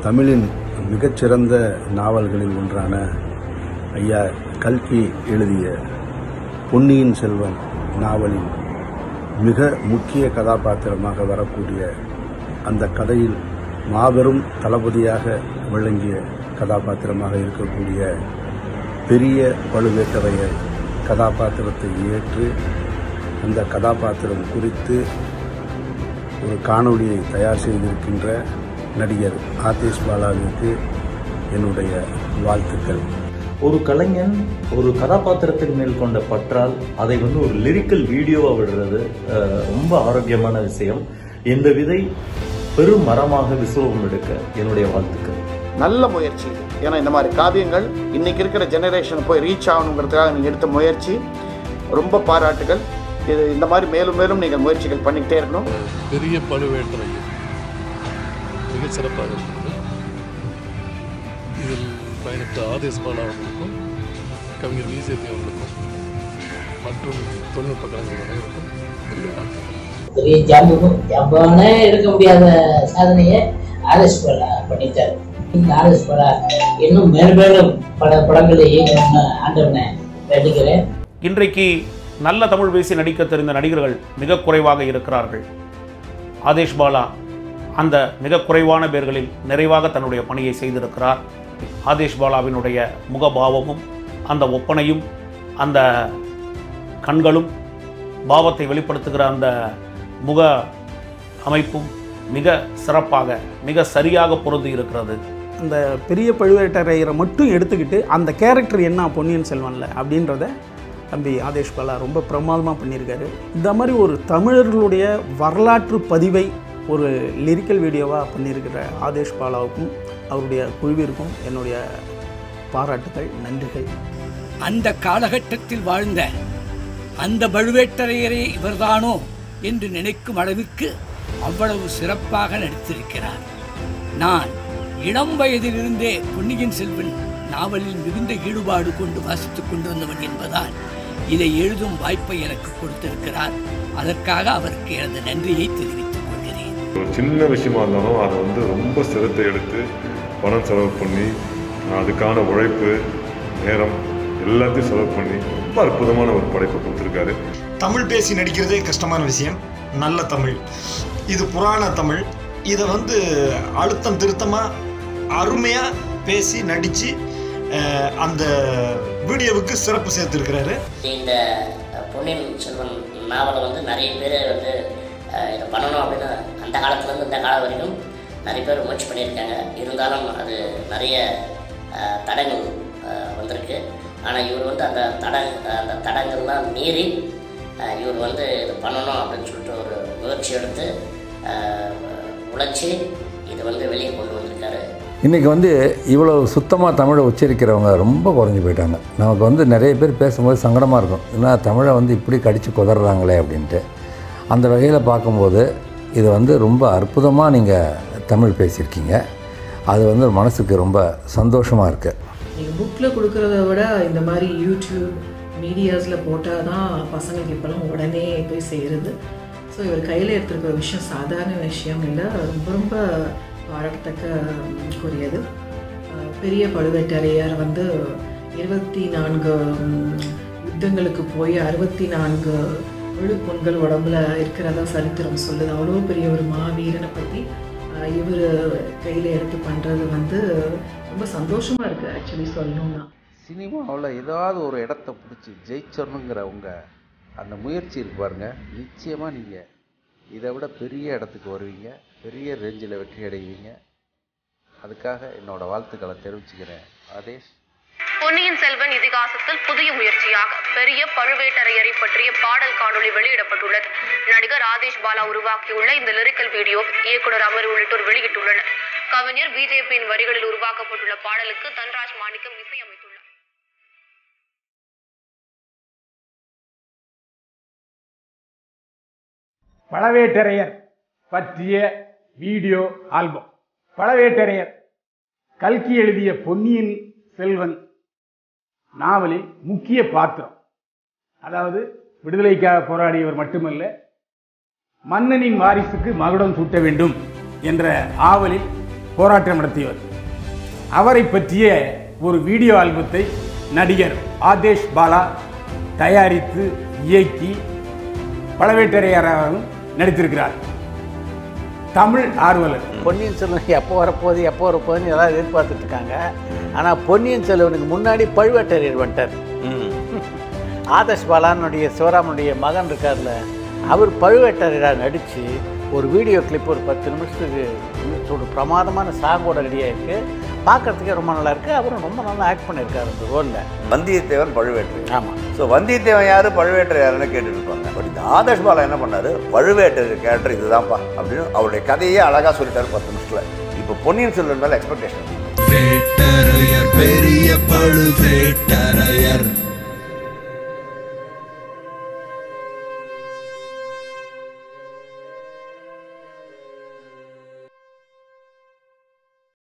தமிழின் மிகச்சிறந்த நாவல்களில் ஒன்றான ஐயா கல்கி எழுதிய பொன்னியின் செல்வன் நாவலின் மிக முக்கிய கதாபாத்திரமாக வரக்கூடிய அந்த கதையில் மாபெரும் தளபதியாக விளங்கிய கதாபாத்திரமாக இருக்கக்கூடிய பெரிய பழுவேட்டரையர் கதாபாத்திரத்தை ஏற்று அந்த கதாபாத்திரம் குறித்து ஒரு காணொளியை தயார் செய்திருக்கின்ற நடிகர் ஆதேஷ் பாலாவிற்கு என்னுடைய வாழ்த்துக்கள் ஒரு கலைஞன் ஒரு கதாபாத்திரத்தின் மேல் கொண்ட பற்றால் அதை வந்து ஒரு லிரிக்கல் வீடியோவா விடுறது அஹ், ரொம்ப ஆரோக்கியமான விஷயம் இந்த விதை பெரும் மரமாக விசுவம் எடுக்க என்னுடைய வாழ்த்துக்கள் நல்ல முயற்சி இது ஏன்னா இந்த மாதிரி காவியங்கள் இன்னைக்கு இருக்கிற ஜெனரேஷன் போய் ரீச் ஆகணுங்கிறதுக்காக நீங்கள் எடுத்த முயற்சி ரொம்ப பாராட்டுகள் இது இந்த மாதிரி மேலும் மேலும் நீங்கள் முயற்சிகள் பண்ணிக்கிட்டே இருக்கணும் பெரிய பழுவேட்டரையர் மிக சிறப்பாக இருந்தது இதில் பயணித்த ஆதேஷ் பாலா அவர்களுக்கும் கவிஞர் விசேத்தி அவர்களுக்கும் மற்றும் தொழில்நுட்ப கலைஞர்கள் அனைவருக்கும் என்னுடைய வாழ்த்துக்கள் பெரிய ஜாம்பு ஜாம்பானே எடுக்க முடியாத சாதனையை ஆர்எஸ் பலா பண்ணிட்டார் இந்த ஆர்எஸ் பலா இன்னும் மேலும் மேலும் பல படங்களை இயக்கணும்னு ஆண்டவனை வேண்டிக்கிறேன் இன்றைக்கு நல்ல தமிழ் பேசி நடிக்க தெரிந்த நடிகர்கள் மிக குறைவாக இருக்கிறார்கள் ஆதேஷ் பாலா அந்த மிக குறைவான பேர்களில் நிறைவாக தன்னுடைய பணியை செய்திருக்கிறார் ஆதேஷ் பாலாவினுடைய முகபாவமும் அந்த ஒப்பனையும் அந்த கண்களும் பாவத்தை வெளிப்படுத்துகிற அந்த முக அமைப்பும் மிக சிறப்பாக மிக சரியாக பொருந்தி இருக்கிறது அந்த பெரிய பழுவேட்டரையரை மட்டும் எடுத்துக்கிட்டு அந்த கேரக்டர் என்ன பொன்னியின் செல்வனில் அப்படின்றத தம்பி ஆதேஷ் பாலா ரொம்ப பிரமாதமாக பண்ணியிருக்காரு இந்த மாதிரி ஒரு தமிழர்களுடைய வரலாற்று பதிவை ஒரு லிரிக்கல் வீடியோவாக பண்ணியிருக்கிற ஆதேஷ் பாலாவுக்கும் அவருடைய குழுவிற்கும் என்னுடைய பாராட்டுகள் நன்றிகள் அந்த காலகட்டத்தில் வாழ்ந்த அந்த பழுவேட்டரையரே இவர்தானோ என்று நினைக்கும் அளவுக்கு அவ்வளவு சிறப்பாக நடித்திருக்கிறார் நான் இளம் வயதிலிருந்தே பொன்னியின் செல்வன் நாவலில் மிகுந்த ஈடுபாடு கொண்டு வாசித்துக் கொண்டு வந்தவன் என்பதால் இதை எழுதும் வாய்ப்பை எனக்கு கொடுத்திருக்கிறார் அதற்காக அவருக்கு எனது நன்றியை தெரிவித்துக் கொள்கிறேன் ஒரு சின்ன விஷயமா இருந்தாலும் அதை வந்து ரொம்ப சிரத்தை எடுத்து பணம் செலவு பண்ணி அதுக்கான உழைப்பு நேரம் எல்லாத்தையும் செலவு பண்ணி ரொம்ப அற்புதமான ஒரு படைப்பை கொடுத்துருக்காரு தமிழ் பேசி நடிக்கிறதே கஷ்டமான விஷயம் நல்ல தமிழ் இது புராண தமிழ் இதை வந்து அழுத்தம் திருத்தமாக அருமையாக பேசி நடித்து அந்த வீடியோவுக்கு சிறப்பு சேர்த்துருக்கிறாரு இந்த பொன்னியின் செல்வன் நாவலை வந்து நிறைய பேர் வந்து அஹ், இதை பண்ணணும் அப்படின்னு அந்த காலத்துலேருந்து இந்த காலம் வரைக்கும் நிறைய பேர் முயற்சி பண்ணியிருக்காங்க இருந்தாலும் அது நிறைய அஹ், தடங்கள் அஹ், வந்திருக்கு ஆனால் இவர் வந்து அந்த தட அந்த தடங்கள்லாம் மீறி அஹ், இவர் வந்து இது பண்ணணும் அப்படின்னு சொல்லிட்டு ஒரு முயற்சி எடுத்து அஹ், உழைச்சி இது வந்து வெளியே கொண்டு வந்திருக்காரு இன்றைக்கி வந்து இவ்வளோ சுத்தமாக தமிழை உச்சரிக்கிறவங்க ரொம்ப குறைஞ்சி போயிட்டாங்க நமக்கு வந்து நிறைய பேர் பேசும்போது சங்கடமாக இருக்கும் ஏன்னா தமிழை வந்து இப்படி கடித்து குதறாங்களே அப்படின்ட்டு அந்த வகையில் பார்க்கும்போது இது வந்து ரொம்ப அற்புதமாக நீங்கள் தமிழ் பேசியிருக்கீங்க அது வந்து மனசுக்கு ரொம்ப சந்தோஷமாக இருக்குது நீங்கள் புக்கில் கொடுக்குறத விட இந்த மாதிரி யூடியூப் மீடியாஸில் போட்டால் தான் பசங்களுக்கு இப்போல்லாம் உடனே போய் சேருது ஸோ இவர் கையில் எடுத்துருக்கிற விஷயம் சாதாரண விஷயம் இல்லை ரொம்ப ரொம்ப பாராட்டத்தக்க கூறியது அஹ் பெரிய பழுவேட்டரையர் வந்து இருபத்தி நான்கு ம், யுத்தங்களுக்கு போய் அறுபத்தி நான்கு விழுப்புண்கள் உடம்புல இருக்கிறதா சரித்திரம் சொல்லுது அவ்வளோ பெரிய ஒரு மாவீரனை பற்றி இவர் கையில் எடுத்து பண்ணுறது வந்து ரொம்ப சந்தோஷமாக இருக்குது ஆக்சுவலி சொல்லணும்னா சினிமாவில் ஏதாவது ஒரு இடத்த பிடிச்சி ஜெயிச்சிடணுங்கிற உங்கள் அந்த முயற்சி இருக்கு பாருங்க நிச்சயமாக நீங்கள் இதை விட பெரிய இடத்துக்கு வருவீங்க பெரிய ரேஞ்சில் வெற்றி அடைவீங்க அதுக்காக என்னோட வாழ்த்துக்களை தெரிவிச்சுக்கிறேன் ஆதேஷ் பொன்னியின் செல்வன் இதிகாசத்தில் புதிய முயற்சியாக பெரிய பழுவேட்டரையரை பற்றிய பாடல் காணொளி வெளியிடப்பட்டுள்ளது நடிகர் ராதேஷ் பாலா உருவாக்கியுள்ள இந்த லிரிக்கல் வீடியோ இயக்குனர் அமர் உள்ளிட்டோர் வெளியிட்டுள்ளனர் கவிஞர் பிஜேபியின் வரிகளில் உருவாக்கப்பட்டுள்ள பாடலுக்கு தன்ராஜ் மாணிக்கம் இசையமைத்துள்ளார் பழவேட்டரையர் பற்றிய வீடியோ ஆல்பம் பழவேட்டரையர் கல்கி எழுதிய பொன்னியின் செல்வன் நாவலில் முக்கிய பாத்திரம் அதாவது விடுதலைக்காக போராடியவர் மட்டுமல்ல மன்னனின் வாரிசுக்கு மகுடம் சூட்ட வேண்டும் என்ற ஆவலில் போராட்டம் நடத்தியவர் அவரை பற்றிய ஒரு வீடியோ ஆல்பத்தை நடிகர் ஆதேஷ் பாலா தயாரித்து இயக்கி பழவேட்டரையராகவும் நடித்திருக்கிறார் தமிழ் ஆர்வலர் பொன்னியின் செல்வன் எப்போ வரப்போகுது எப்போ வரப்போகுதுன்னு எல்லாரும் எதிர்பார்த்துட்டு இருக்காங்க ஆனால் பொன்னியின் செல்வனுக்கு முன்னாடி பழுவேட்டரையர் வந்துட்டார் ஆதர்ஷ் பாலானுடைய சிவராமனுடைய மகன் இருக்கார்ல அவர் பழுவேட்டரையராக நடித்து ஒரு வீடியோ கிளிப் ஒரு பத்து நிமிஷத்துக்கு ஒரு பிரமாதமான சாங்கோட ரெடியாக இருக்குது பார்க்கறதுக்கே ரொம்ப நல்லா இருக்குது அவரும் ரொம்ப நல்லா ஆக்ட் பண்ணியிருக்காரு அந்த ரோலில் வந்தியத்தேவன் பழுவேட்டரை ஆமாம் ஸோ வந்தியத்தேவன் யாரு பழுவேட்டரை யாருன்னு கேட்டுட்டு இருப்பாங்க பட் இந்த ஆதர்ஷ் பாலா என்ன பண்ணாரு பழுவேட்டரை கேரக்டர் இதுதான்ப்பா அப்படின்னு அவருடைய கதையே அழகா சொல்லிட்டாரு பத்து நிமிஷத்துல இப்போ பொன்னியின் செல்வன் மேல எக்ஸ்பெக்டேஷன் வேட்டரையர் பெரிய பழுவேட்டரையர்